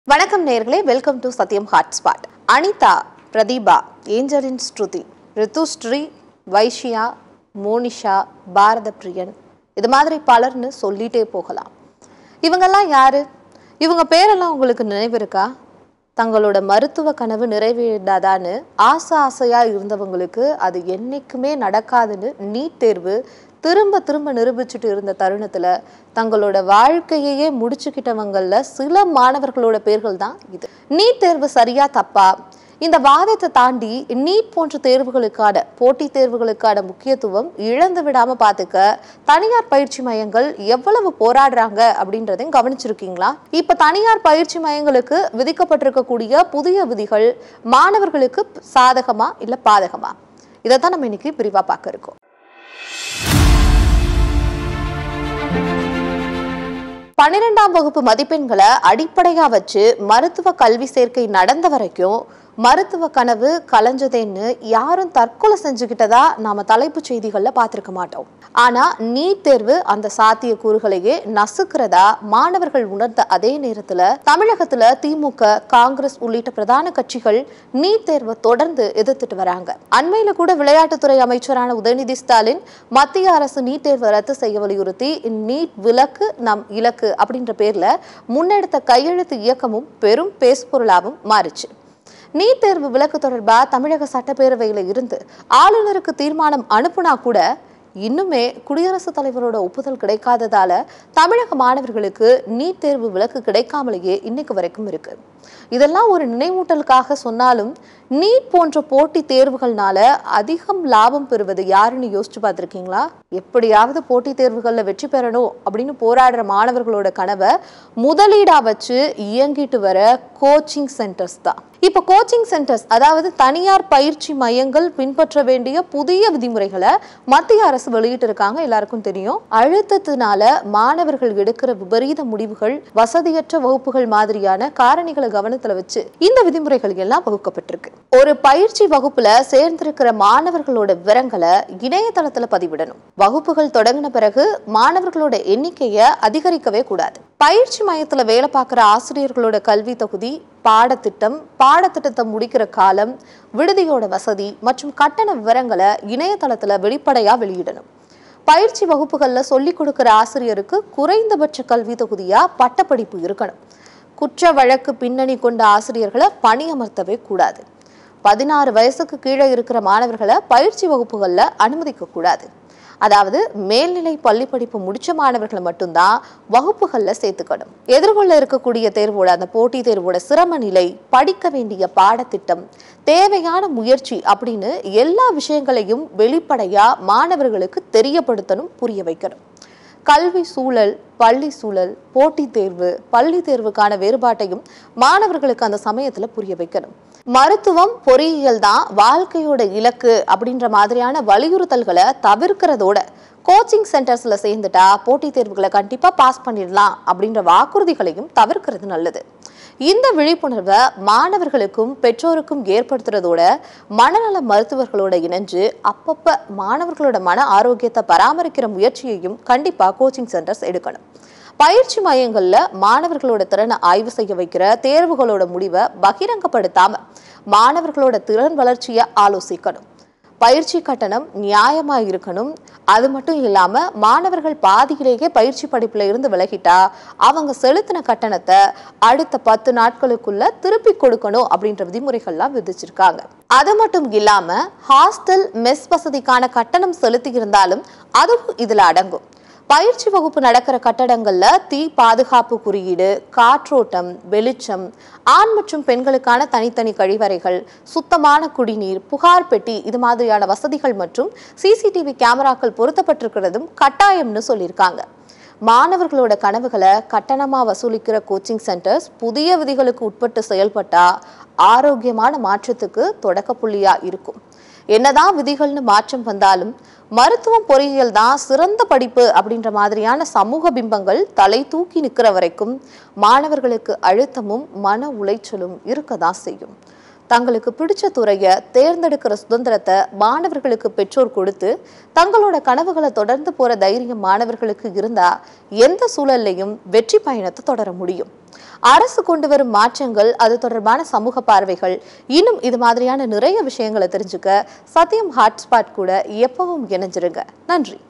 வணக்கம் நேயர்களே welcome to Sathyam hotspot Anitha Pradeepa Angeline Shruthi Rithushree Vaishya Monisha Bharatha Priyan இது மாதிரி பலர்னு சொல்லிட்டே போகலாம் இவங்கெல்லாம் யாரு இவங்க பேரெல்லாம் உங்களுக்கு நினைவு இருக்கா தங்களோட மருத்துவ கனவு நிறைவேறாதான்னு ஆசை ஆசையா இருந்தவங்களுக்கு அது என்னைக்குமே நடக்காதுன்னு நீட் தேர்வு திரும்ப திரும்ப நிரூபிச்சுட்டு இருந்த தருணத்துல தங்களோட வாழ்க்கையையே முடிச்சுக்கிட்டவங்கள்ல சில மாணவர்களோட பேர்கள் தான் இது நீட் தேர்வு சரியா தப்பா இந்த வாதத்தை தாண்டி நீட் போன்ற தேர்வுகளுக்கான போட்டித் தேர்வுகளுக்கான முக்கியத்துவம் இழந்து விடாம பாத்துக்க தனியார் பயிற்சி மையங்கள் எவ்வளவு போராடுறாங்க அப்படின்றதையும் கவனிச்சிருக்கீங்களா இப்ப தனியார் பயிற்சி மையங்களுக்கு விதிக்கப்பட்டிருக்கக்கூடிய புதிய விதிகள் மாணவர்களுக்கு சாதகமா இல்ல பாதகமா இதைத்தான் நம்ம இன்னைக்கு விரிவா பார்க்க இருக்கோம் பன்னிரெண்டாம் வகுப்பு மதிப்பெண்களை அடிப்படையா வச்சு மருத்துவ கல்வி சேர்க்கை நடந்த வரைக்கும் மருத்துவ கனவு கலைஞ்சதேன்னு யாரும் தற்கொலை செஞ்சுக்கிட்டதா நாம தலைப்புச் செய்திகள்ல பார்த்திருக்க மாட்டோம் ஆனா நீட் தேர்வு அந்த சாத்திய கூறுகளையே நசுக்கிறதா மாணவர்கள் உணர்ந்த அதே நேரத்துல தமிழகத்துல திமுக காங்கிரஸ் உள்ளிட்ட பிரதான கட்சிகள் நீட் தேர்வை தொடர்ந்து எதிர்த்துட்டு வராங்க அண்மையில கூட விளையாட்டுத்துறை அமைச்சரான உதயநிதி ஸ்டாலின் மத்திய அரசு நீட் தேர்வை ரத்து செய்ய வலியுறுத்தி நீட் விலக்கு நம் இலக்கு அப்படின்ற பேர்ல முன்னெடுத்த கையெழுத்து இயக்கமும் பெரும் பேசுபொருளாகவும் மாறுச்சு நீட் தேர்வு விலக்கு தொடர்பா தமிழக சட்டப்பேரவையில இருந்து ஆளுநருக்கு தீர்மானம் அனுப்புனா கூட இன்னுமே குடியரசுத் தலைவரோட ஒப்புதல் கிடைக்காததால தமிழக மாணவர்களுக்கு நீட் தேர்வு விலக்கு கிடைக்காமலேயே இன்னைக்கு வரைக்கும் இருக்கு இதெல்லாம் ஒரு நினைவூட்டலுக்காக சொன்னாலும் நீட் போன்ற போட்டி தேர்வுகள்னால அதிகம் லாபம் பெறுவது யாருன்னு யோசிச்சு பார்த்திருக்கீங்களா எப்படியாவது போட்டித் தேர்வுகளில் வெற்றி பெறணும் அப்படின்னு போராடுற மாணவர்களோட கனவை முதலீடா வச்சு இயங்கிட்டு வர கோச்சிங் சென்டர்ஸ் தான் இப்போ கோச்சிங் சென்டர்ஸ் அதாவது தனியார் பயிற்சி மையங்கள் பின்பற்ற வேண்டிய புதிய விதிமுறைகளை மத்திய அரசு வெளியிட்டு இருக்காங்க எல்லாருக்கும் தெரியும் அழுத்தத்தினால மாணவர்கள் எடுக்கிற விபரீத முடிவுகள் வசதியற்ற வகுப்புகள் மாதிரியான காரணிகளை கவனத்துல வச்சு இந்த விதிமுறைகள் எல்லாம் வகுக்கப்பட்டிருக்கு ஒரு பயிற்சி வகுப்புல சேர்ந்திருக்கிற மாணவர்களோட விவரங்களை இணையதளத்துல பதிவிடணும் வகுப்புகள் தொடங்கின பிறகு மாணவர்களோட எண்ணிக்கையை அதிகரிக்கவே கூடாது பயிற்சி மையத்துல வேலை பார்க்குற ஆசிரியர்களோட கல்வி தொகுதி பாடத்திட்டம் பாடத்திட்டத்தை முடிக்கிற காலம் விடுதியோட வசதி மற்றும் கட்டண விவரங்களை இணையதளத்துல வெளிப்படையா வெளியிடணும் பயிற்சி வகுப்புகளில் சொல்லிக் கொடுக்கிற ஆசிரியருக்கு குறைந்தபட்ச கல்வி தொகுதியா பட்டப்படிப்பு இருக்கணும் குற்ற வழக்கு பின்னணி கொண்ட ஆசிரியர்களை பணியமர்த்தவே கூடாது பதினாறு வயசுக்கு கீழே இருக்கிற மாணவர்களை பயிற்சி வகுப்புகளில் அனுமதிக்க கூடாது அதாவது மேல்நிலை பள்ளி படிப்பு முடிச்ச மாணவர்களை மட்டும்தான் வகுப்புகளில் சேர்த்துக்கணும் எதிர்கொள்ள இருக்கக்கூடிய தேர்வோட அந்த போட்டி தேர்வோட சிரம நிலை படிக்க வேண்டிய பாடத்திட்டம் தேவையான முயற்சி அப்படின்னு எல்லா விஷயங்களையும் வெளிப்படையா மாணவர்களுக்கு தெரியப்படுத்தணும் புரிய வைக்கணும் கல்வி சூழல் பள்ளி சூழல் போட்டித் தேர்வு பள்ளி தேர்வுக்கான வேறுபாட்டையும் மாணவர்களுக்கு அந்த சமயத்துல புரிய வைக்கணும் மருத்துவம் பொறியியல் தான் வாழ்க்கையோட இலக்கு அப்படின்ற மாதிரியான வலியுறுத்தல்களை தவிர்க்கிறதோட கோச்சிங் சென்டர்ஸ்ல சேர்ந்துட்டா போட்டித் தேர்வுகளை கண்டிப்பா பாஸ் பண்ணிடலாம் அப்படின்ற வாக்குறுதிகளையும் தவிர்க்கிறது நல்லது இந்த விழிப்புணர்வை மாணவர்களுக்கும் பெற்றோருக்கும் ஏற்படுத்துறதோட மனநல மருத்துவர்களோட இணைஞ்சு அப்பப்ப மாணவர்களோட மன ஆரோக்கியத்தை பராமரிக்கிற முயற்சியையும் கண்டிப்பா கோச்சிங் சென்டர்ஸ் எடுக்கணும் பயிற்சி மையங்கள்ல மாணவர்களோட திறனை ஆய்வு செய்ய வைக்கிற தேர்வுகளோட முடிவை பகிரங்கப்படுத்தாம மாணவர்களோட திறன் வளர்ச்சியை ஆலோசிக்கணும் பயிற்சி கட்டணம் நியாயமா இருக்கணும் அது மட்டும் இல்லாம மாணவர்கள் பாதியிலேயே பயிற்சி படிப்புல இருந்து விலகிட்டா அவங்க செலுத்தின கட்டணத்தை அடுத்த பத்து நாட்களுக்குள்ள திருப்பி கொடுக்கணும் அப்படின்ற விதிமுறைகள்லாம் விதிச்சிருக்காங்க அது மட்டும் இல்லாம ஹாஸ்டல் மெஸ் வசதிக்கான கட்டணம் செலுத்தி இருந்தாலும் அதுவும் இதுல அடங்கும் பயிற்சி வகுப்பு நடக்கிற கட்டடங்கள்ல தீ பாதுகாப்பு குறியீடு காற்றோட்டம் வெளிச்சம் ஆண் மற்றும் பெண்களுக்கான தனித்தனி கழிவறைகள் சுத்தமான குடிநீர் புகார் பெட்டி இது மாதிரியான வசதிகள் மற்றும் சிசிடிவி கேமராக்கள் பொருத்தப்பட்டிருக்கிறதும் கட்டாயம்னு சொல்லியிருக்காங்க மாணவர்களோட கனவுகளை கட்டணமா வசூலிக்கிற கோச்சிங் சென்டர்ஸ் புதிய விதிகளுக்கு உட்பட்டு செயல்பட்டா ஆரோக்கியமான மாற்றத்துக்கு தொடக்க புள்ளியா இருக்கும் என்னதான் விதிகள்னு மாற்றம் வந்தாலும் மருத்துவம் பொறியியல் தான் சிறந்த படிப்பு அப்படின்ற மாதிரியான சமூக பிம்பங்கள் தலை தூக்கி நிற்கிற வரைக்கும் மாணவர்களுக்கு அழுத்தமும் மன உளைச்சலும் இருக்க தான் செய்யும் தங்களுக்கு பிடிச்ச துறையை தேர்ந்தெடுக்கிற சுதந்திரத்தை மாணவர்களுக்கு பெற்றோர் கொடுத்து தங்களோட கனவுகளை தொடர்ந்து போற தைரியம் மாணவர்களுக்கு இருந்தா எந்த சூழல்லையும் வெற்றி பயணத்தை தொடர முடியும் அரசு கொண்டு வரும் மாற்றங்கள் அது தொடர்பான சமூக பார்வைகள் இன்னும் இது மாதிரியான நிறைய விஷயங்களை தெரிஞ்சுக்க சத்தியம் ஹாட்ஸ்பாட் கூட எப்பவும் இணைஞ்சிருங்க நன்றி